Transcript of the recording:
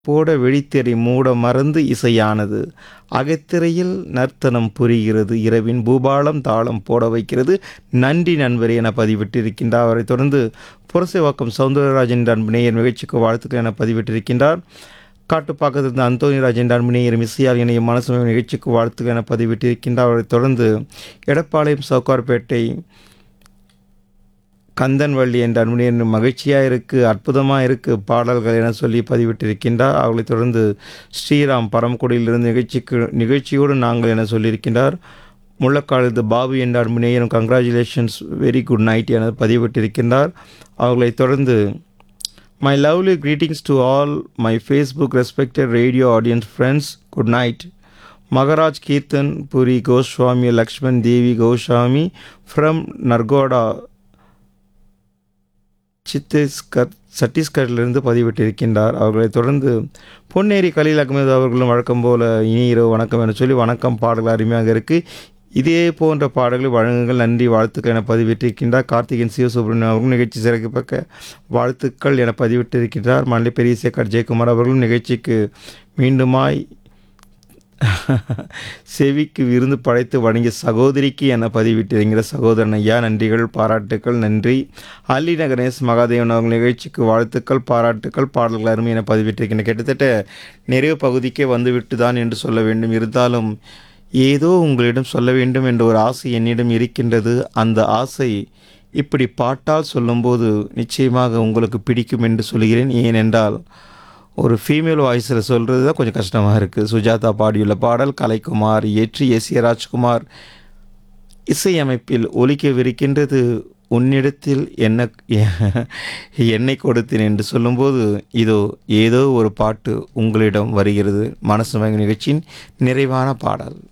போட வெடித்திரை மூட மறந்து இசையானது அகத்திரையில் நர்த்தனம் புரிகிறது இரவின் பூபாலம் தாளம் போட வைக்கிறது நன்றி நண்பரே என பதிவிட்டிருக்கின்றார் அவரை தொடர்ந்து புரசைவாக்கம் சவுந்தரராஜன் அன்பு நேயர் நிகழ்ச்சிக்கு வாழ்த்துக்கள் என பதிவிட்டிருக்கின்றார் காட்டுப்பாக்கத்திலிருந்து அந்தோனி ராஜன் அன்பு நேயர் மிஸ்ஸியார் இணைய மனசுமை நிகழ்ச்சிக்கு வாழ்த்துக்கள் என பதிவிட்டிருக்கின்றார் அவரை தொடர்ந்து எடப்பாளையம் சவுக்கார்பேட்டை கந்தன்வள்ளி என்ற அன்புடைய மகிழ்ச்சியாக இருக்குது அற்புதமாக இருக்குது பாடல்கள் என சொல்லி பதிவிட்டிருக்கின்றார் அவர்களைத் தொடர்ந்து ஸ்ரீராம் பரமக்குடியிலிருந்து நிகழ்ச்சிக்கு நிகழ்ச்சியோடு நாங்கள் என சொல்லியிருக்கின்றார் முள்ளக்காலத்து பாபு என்ற அன்புநேயரும் கங்க்ராச்சுலேஷன்ஸ் வெரி குட் நைட் என பதிவிட்டிருக்கின்றார் அவர்களைத் தொடர்ந்து my lovely greetings to all my Facebook respected radio audience friends good night Maharaj Keertan Puri Goswami Laxman Devi Goswami from Narkoda Chhattisgarh சத்தீஸ்கரிலிருந்து பதிவிட்டிருக்கின்றார் அவர்களைத் தொடர்ந்து பொன்னேரி கலீல் அகமது அவர்களும் வழக்கம் போல இனி இரவு வணக்கம் என சொல்லி வணக்கம் பாடல்கள் அருமையாக இருக்குது இதே போன்ற பாடல்களை வழங்குங்கள் நன்றி வாழ்த்துக்கள் என பதிவிட்டிருக்கின்றார் கார்த்திகேயன் சிவசுப்ரமணியன் அவர்களும் நிகழ்ச்சி சிறக்கப்பக்க வாழ்த்துக்கள் என பதிவிட்டிருக்கின்றார் மண்டை பெரிய சேகர் ஜெயக்குமார் அவர்களும் நிகழ்ச்சிக்கு மீண்டுமாய் செவிக்கு விருந்து படைத்து வழங்கிய சகோதரிக்கு என பதிவிட்டிருக்கிற சகோதரன் ஐயா நன்றிகள் பாராட்டுக்கள் நன்றி அல்லி நகரேஷ் மகாதேவன் அவர்கள் நிகழ்ச்சிக்கு வாழ்த்துக்கள் பாராட்டுக்கள் பாடல்கள் அருமை என பதிவிட்டிருக்கின்றன கிட்டத்தட்ட நிறைவு பகுதிக்கே வந்துவிட்டு தான் என்று சொல்ல வேண்டும் இருந்தாலும் ஏதோ உங்களிடம் சொல்ல வேண்டும் என்ற ஒரு ஆசை என்னிடம் இருக்கின்றது அந்த ஆசை இப்படி பாட்டால் சொல்லும்போது நிச்சயமாக உங்களுக்கு பிடிக்கும் என்று சொல்கிறேன் ஏனென்றால் ஒரு ஃபீமேல் வாய்ஸில் சொல்கிறது தான் கொஞ்சம் கஷ்டமாக இருக்குது சுஜாதா பாடியுள்ள பாடல் கலைக்குமார் ஏற்றி எஸ் ஏ ராஜ்குமார் இசையமைப்பில் ஒலிக்கவிருக்கின்றது உன்னிடத்தில் என்ன என்னை கொடுத்தேன் என்று சொல்லும்போது இதோ ஏதோ ஒரு பாட்டு உங்களிடம் வருகிறது மனசு மயங்கும் நிகழ்ச்சியின் நிறைவான பாடல்